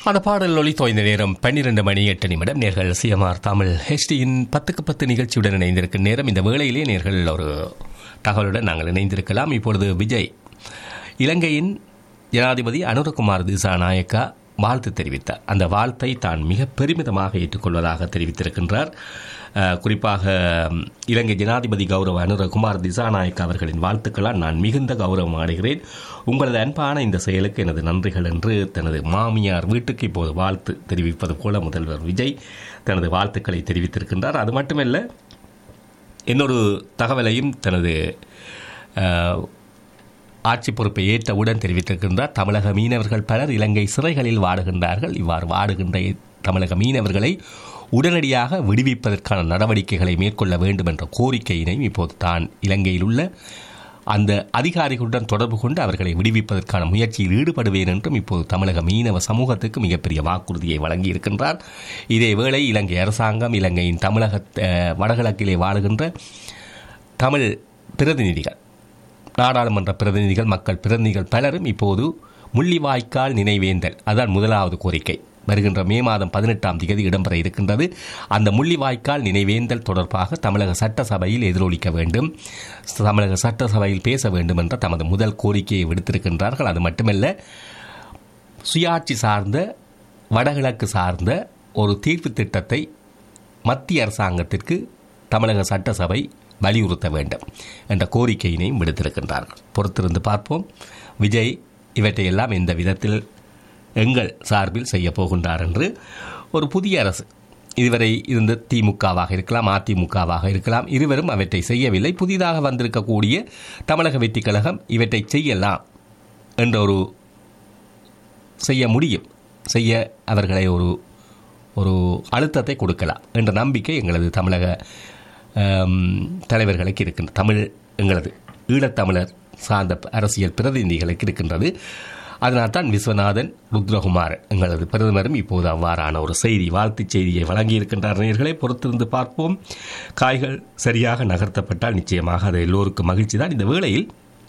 அந்த பாடல் ஒளி தோய்ந்த நேரம் பன்னிரண்டு மணி எட்டு நிமிடம் நேர்கள் சிஎம்ஆர் தமிழ் ஹெச்டியின் பத்துக்கு பத்து நிகழ்ச்சியுடன் இணைந்திருக்கும் நேரம் இந்த வேளையிலே நேர்கள் ஒரு தகவலுடன் நாங்கள் இணைந்திருக்கலாம் இப்பொழுது விஜய் இலங்கையின் ஜனாதிபதி அனுரகுமார் திசாநாயக்கா வாழ்த்து தெரிவித்தார் அந்த வாழ்த்தை தான் மிக பெருமிதமாக ஏற்றுக்கொள்வதாக தெரிவித்திருக்கின்றார் அஹ், குறிப்பாக ம், இலங்கை ஜனாதிபதி கௌரவ அனுரகுமார் திசாநாயக் அவர்களின் வாழ்த்துக்களால் நான் மிகுந்த கௌரவம் அடைகிறேன் உங்களது அன்பான இந்த செயலுக்கு எனது நன்றிகள் என்று தனது மாமியார் வீட்டுக்கு இப்போது வாழ்த்து தெரிவிப்பது போல முதல்வர் விஜய் தனது வாழ்த்துக்களை தெரிவித்திருக்கின்றார் அது மட்டுமல்ல இன்னொரு தகவலையும் தனது அஹ், ஆட்சி பொறுப்பை ஏற்றவுடன் தெரிவித்திருக்கின்றார் தமிழக மீனவர்கள் பலர் இலங்கை சிறைகளில் வாடுகின்றார்கள் இவ்வாறு வாடுகின்ற தமிழக மீனவர்களை உடனடியாக விடுவிப்பதற்கான நடவடிக்கைகளை மேற்கொள்ள வேண்டும் என்ற கோரிக்கையினையும் இப்போது தான் இலங்கையில் உள்ள அந்த அதிகாரிகளுடன் தொடர்பு கொண்டு அவர்களை விடுவிப்பதற்கான முயற்சியில் ஈடுபடுவேன் என்றும் இப்போது தமிழக மீனவ சமூகத்துக்கு மிகப்பெரிய வாக்குறுதியை வழங்கியிருக்கின்றார் இதேவேளை இலங்கை அரசாங்கம் இலங்கையின் தமிழக அஹ், வடகிழக்கிலே வாழுகின்ற தமிழ் பிரதிநிதிகள் நாடாளுமன்ற பிரதிநிதிகள் மக்கள் பிரதிநிதிகள் பலரும் இப்போது முள்ளிவாய்க்கால் நினைவேந்தல் அதான் முதலாவது கோரிக்கை வருகின்ற மே மாதம் பதினெட்டாம் தேதி இடம்பெற இருக்கின்றது அந்த முள்ளிவாய்க்கால் நினைவேந்தல் தொடர்பாக தமிழக சட்டசபையில் எதிரொலிக்க வேண்டும் தமிழக சட்டசபையில் பேச வேண்டும் என்ற தமது முதல் கோரிக்கையை விடுத்திருக்கின்றார்கள் அது மட்டுமல்ல சுயாட்சி சார்ந்த வடகிழக்கு சார்ந்த ஒரு தீர்ப்பு திட்டத்தை மத்திய அரசாங்கத்திற்கு தமிழக சட்டசபை வலியுறுத்த வேண்டும் என்ற கோரிக்கையினையும் விடுத்திருக்கின்றார்கள் பொறுத்திருந்து பார்ப்போம் விஜய் இவற்றையெல்லாம் எந்த விதத்தில் எங்கள் சார்பில் செய்ய போகின்றார் என்று ஒரு புதிய அரசு இதுவரை இருந்த திமுகவாக இருக்கலாம் அதிமுகவாக இருக்கலாம் இருவரும் அவற்றை செய்யவில்லை புதிதாக வந்திருக்கக்கூடிய தமிழக வெற்றி கழகம் இவற்றை செய்யலாம் என்ற ஒரு செய்ய முடியும் செய்ய அவர்களை ஒரு ஒரு அழுத்தத்தை கொடுக்கலாம் என்ற நம்பிக்கை எங்களது தமிழக ஆம், தலைவர்களுக்கு இருக்கின்ற தமிழ் எங்களது ஈழத்தமிழர் சார்ந்த அரசியல் பிரதிநிதிகளுக்கு இருக்கின்றது அதனால்தான் விஸ்வநாதன் ருத்ரகுமாரன் எங்களது பிரதமரும் இப்போது அவ்வாறான ஒரு செய்தி வாழ்த்துச் செய்தியை வழங்கியிருக்கின்றார் நேயர்களை பொறுத்திருந்து பார்ப்போம் காய்கள் சரியாக நகர்த்தப்பட்டால் நிச்சயமாக அது எல்லோருக்கும் மகிழ்ச்சி தான் இந்த வேளையில்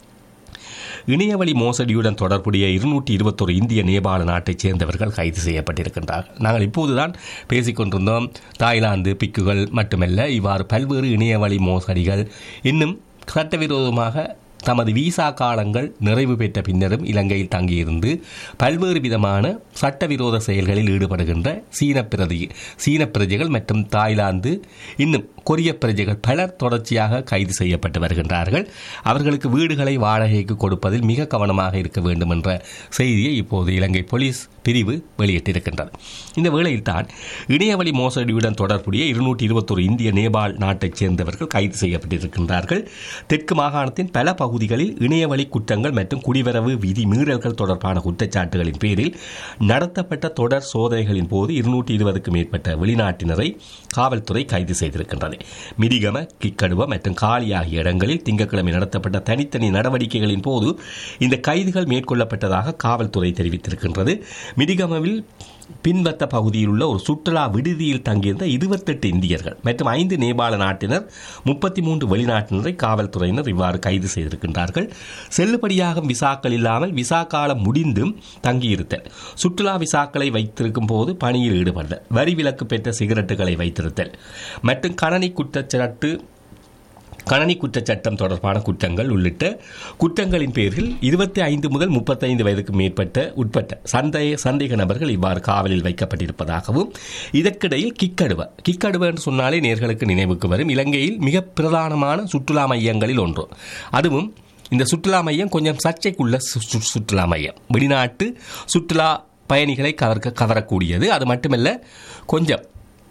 இணையவழி மோசடியுடன் தொடர்புடைய இருநூற்றி இருபத்தொரு இந்திய நேபாள நாட்டைச் சேர்ந்தவர்கள் கைது செய்யப்பட்டிருக்கின்றார்கள் நாங்கள் இப்போதுதான் பேசிக் கொண்டிருந்தோம் தாய்லாந்து பிக்குகள் மட்டுமல்ல இவ்வாறு பல்வேறு இணையவழி மோசடிகள் இன்னும் சட்டவிரோதமாக தமது விசா காலங்கள் நிறைவு பெற்ற பின்னரும் இலங்கையில் தங்கியிருந்து பல்வேறு விதமான சட்டவிரோத செயல்களில் ஈடுபடுகின்ற சீன பிரதி சீன பிரஜைகள் மற்றும் தாய்லாந்து இன்னும் கொரிய பிரஜைகள் பலர் தொடர்ச்சியாக கைது செய்யப்பட்டு வருகின்றார்கள் அவர்களுக்கு வீடுகளை வாடகைக்கு கொடுப்பதில் மிக கவனமாக இருக்க வேண்டும் என்ற செய்தியை இப்போது இலங்கை போலீஸ் பிரிவு வெளியிட்டிருக்கின்றது இந்த வேளையில் தான் இணையவழி மோசடியுடன் தொடர்புடைய இருநூற்றி இருபத்தொரு இந்திய நேபாள் நாட்டைச் சேர்ந்தவர்கள் கைது செய்யப்பட்டிருக்கின்றார்கள் தெற்கு மாகாணத்தின் பல பகுதிகளில் இணையவழி குற்றங்கள் மற்றும் குடிவரவு விதி மீறல்கள் தொடர்பான குற்றச்சாட்டுகளின் பேரில் நடத்தப்பட்ட தொடர் சோதனைகளின் போது இருநூற்றி இருபதுக்கும் மேற்பட்ட வெளிநாட்டினரை காவல்துறை கைது செய்திருக்கின்றது மிடிகம கிக்கடுவ மற்றும் காலி ஆகிய இடங்களில் திங்கட்கிழமை நடத்தப்பட்ட தனித்தனி நடவடிக்கைகளின் போது இந்த கைதுகள் மேற்கொள்ளப்பட்டதாக காவல்துறை தெரிவித்திருக்கின்றது மிடிகமவில் பின்வத்த பகுதியில் உள்ள ஒரு சுற்றுலா விடுதியில் தங்கியிருந்த இருபத்தெட்டு இந்தியர்கள் மற்றும் ஐந்து நேபாள நாட்டினர் முப்பத்தி மூன்று வெளிநாட்டினரை காவல்துறையினர் இவ்வாறு கைது செய்திருக்கின்றார்கள் செல்லுபடியாகும் விசாக்கள் இல்லாமல் விசா காலம் முடிந்தும் தங்கியிருத்தல் சுற்றுலா விசாக்களை வைத்திருக்கும் போது பணியில் ஈடுபடுதல் வரி விலக்கு பெற்ற சிகரெட்டுகளை வைத்திருத்தல் மற்றும் கணனி குற்றச்சாட்டு கணனி குற்றச்சட்டம் தொடர்பான குற்றங்கள் உள்ளிட்ட குற்றங்களின் பேரில் இருபத்தி ஐந்து முதல் முப்பத்தைந்து வயதுக்கு மேற்பட்ட உட்பட்ட சந்தேக சந்தேக நபர்கள் இவ்வாறு காவலில் வைக்கப்பட்டிருப்பதாகவும் இதற்கிடையில் கிக்கடுவ கிக்கடுவ என்று சொன்னாலே நேர்களுக்கு நினைவுக்கு வரும் இலங்கையில் மிக பிரதானமான சுற்றுலா மையங்களில் ஒன்று அதுவும் இந்த சுற்றுலா மையம் கொஞ்சம் சர்ச்சைக்குள்ள சு- சு- சுற்றுலா மையம் வெளிநாட்டு சுற்றுலா பயணிகளை கவர்க்க கவரக்கூடியது அது மட்டுமல்ல கொஞ்சம்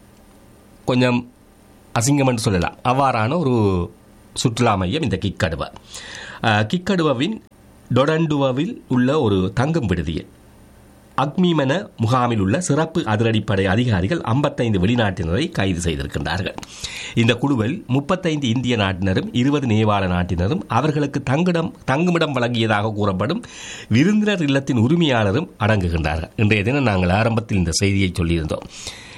கொஞ்சம் அசிங்கம் என்று சொல்லலாம் அவ்வாறான ஒரு சுற்றுலா மையம் இந்த கிக்கடுவா அஹ், கிக்கடுவாவின் டொடண்டுவாவில் உள்ள ஒரு தங்கும் விடுதியில் அக்மிமன முகாமில் உள்ள சிறப்பு அதிரடிப்படை அதிகாரிகள் 55 வெளிநாட்டினரை கைது செய்திருக்கின்றார்கள் இந்த குழுவில் முப்பத்தைந்து இந்திய நாட்டினரும் இருபது நேபாள நாட்டினரும் அவர்களுக்கு தங்கிடம் தங்குமிடம் வழங்கியதாக கூறப்படும் விருந்தினர் இல்லத்தின் உரிமையாளரும் அடங்குகின்றார்கள் இன்றைய தினம் நாங்கள் ஆரம்பத்தில் இந்த செய்தியை சொல்லியிருந்தோம்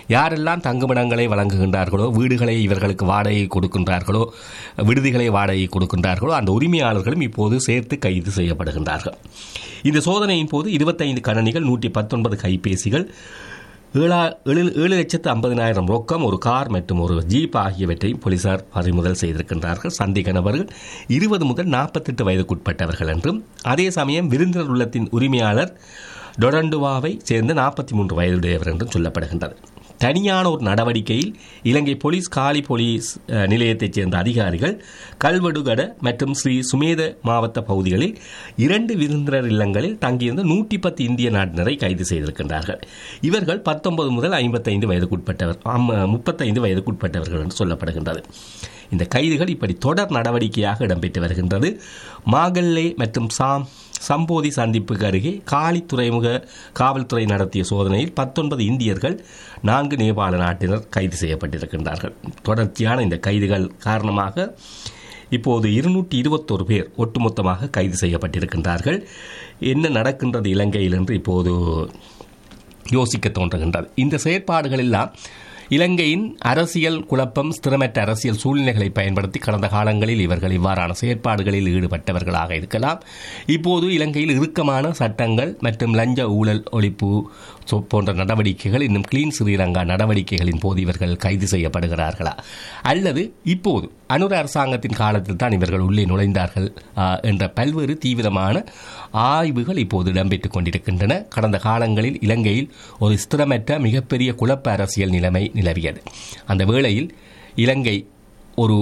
யாரெல்லாம் தங்குமிடங்களை வழங்குகின்றார்களோ வீடுகளை இவர்களுக்கு வாடகை கொடுக்கின்றார்களோ விடுதிகளை வாடகை கொடுக்கின்றார்களோ அந்த உரிமையாளர்களும் இப்போது சேர்த்து கைது செய்யப்படுகின்றார்கள் இந்த சோதனையின் போது இருபத்தைந்து கணனிகள் நூற்றி பத்தொன்பது கைபேசிகள் ஏழா ஏழு ஏழு லட்சத்து ஐம்பதினாயிரம் ரொக்கம் ஒரு கார் மற்றும் ஒரு ஜீப் ஆகியவற்றையும் போலீசார் பறிமுதல் செய்திருக்கின்றார்கள் சந்தேக நபர்கள் இருபது முதல் நாற்பத்தெட்டு வயதுக்குட்பட்டவர்கள் என்றும் அதே சமயம் விருந்தினர் உள்ளத்தின் உரிமையாளர் டொரண்டுவாவை சேர்ந்த நாற்பத்தி மூன்று வயதுடையவர் என்றும் சொல்லப்படுகின்றது தனியான ஒரு நடவடிக்கையில் இலங்கை போலீஸ் காலி போலீஸ் அஹ், நிலையத்தைச் சேர்ந்த அதிகாரிகள் கல்வடுகட மற்றும் ஸ்ரீ சுமேத மாவட்ட பகுதிகளில் இரண்டு விருந்தினர் இல்லங்களில் தங்கியிருந்த நூற்றி பத்து இந்திய நாட்டினரை கைது செய்திருக்கின்றார்கள் இவர்கள் பத்தொன்பது முதல் ஐம்பத்தைந்து வயதுக்குட்பட்டவர் ஆம், முப்பத்தைந்து வயதுக்குட்பட்டவர்கள் என்று சொல்லப்படுகின்றது இந்த கைதுகள் இப்படி தொடர் நடவடிக்கையாக இடம்பெற்று வருகின்றது மாகல்லே மற்றும் சாம் சம்போதி சந்திப்புக்கு அருகே காலி துறைமுக காவல்துறை நடத்திய சோதனையில் பத்தொன்பது இந்தியர்கள் நான்கு நேபாள நாட்டினர் கைது செய்யப்பட்டிருக்கின்றார்கள் தொடர்ச்சியான இந்த கைதுகள் காரணமாக இப்போது இருநூற்றி இருபத்தோரு பேர் ஒட்டுமொத்தமாக கைது செய்யப்பட்டிருக்கின்றார்கள் என்ன நடக்கின்றது இலங்கையில் என்று இப்போது யோசிக்க தோன்றுகின்றது இந்த செயற்பாடுகள் எல்லாம் இலங்கையின் அரசியல் குழப்பம் ஸ்திரமற்ற அரசியல் சூழ்நிலைகளை பயன்படுத்தி கடந்த காலங்களில் இவர்கள் இவ்வாறான செயற்பாடுகளில் ஈடுபட்டவர்களாக இருக்கலாம் இப்போது இலங்கையில் இறுக்கமான சட்டங்கள் மற்றும் லஞ்ச ஊழல் ஒழிப்பு சொ- போன்ற நடவடிக்கைகள் இன்னும் கிளீன் ஸ்ரீலங்கா நடவடிக்கைகளின் போது இவர்கள் கைது செய்யப்படுகிறார்களா அல்லது இப்போது அனுர அரசாங்கத்தின் காலத்தில் தான் இவர்கள் உள்ளே நுழைந்தார்கள் ஆ, என்ற பல்வேறு தீவிரமான ஆய்வுகள் இப்போது இடம்பெற்றுக் கொண்டிருக்கின்றன கடந்த காலங்களில் இலங்கையில் ஒரு ஸ்திரமற்ற மிகப்பெரிய குழப்ப அரசியல் நிலைமை நிலவியது அந்த வேளையில் இலங்கை ஒரு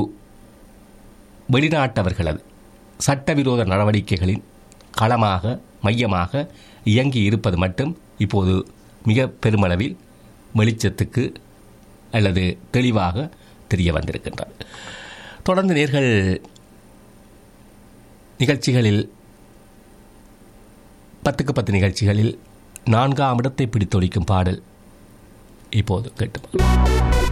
வெளிநாட்டவர்களது சட்டவிரோத நடவடிக்கைகளின் களமாக மையமாக இயங்கி இருப்பது மட்டும் இப்போது மிக பெருமளவில் வெளிச்சத்துக்கு அல்லது தெளிவாக தெரிய வந்திருக்கின்றது தொடர்ந்து நேர்கள் நிகழ்ச்சிகளில் பத்துக்கு பத்து நிகழ்ச்சிகளில் நான்காம் இடத்தை பிடித்தொழிக்கும் பாடல் இப்போது கேட்டு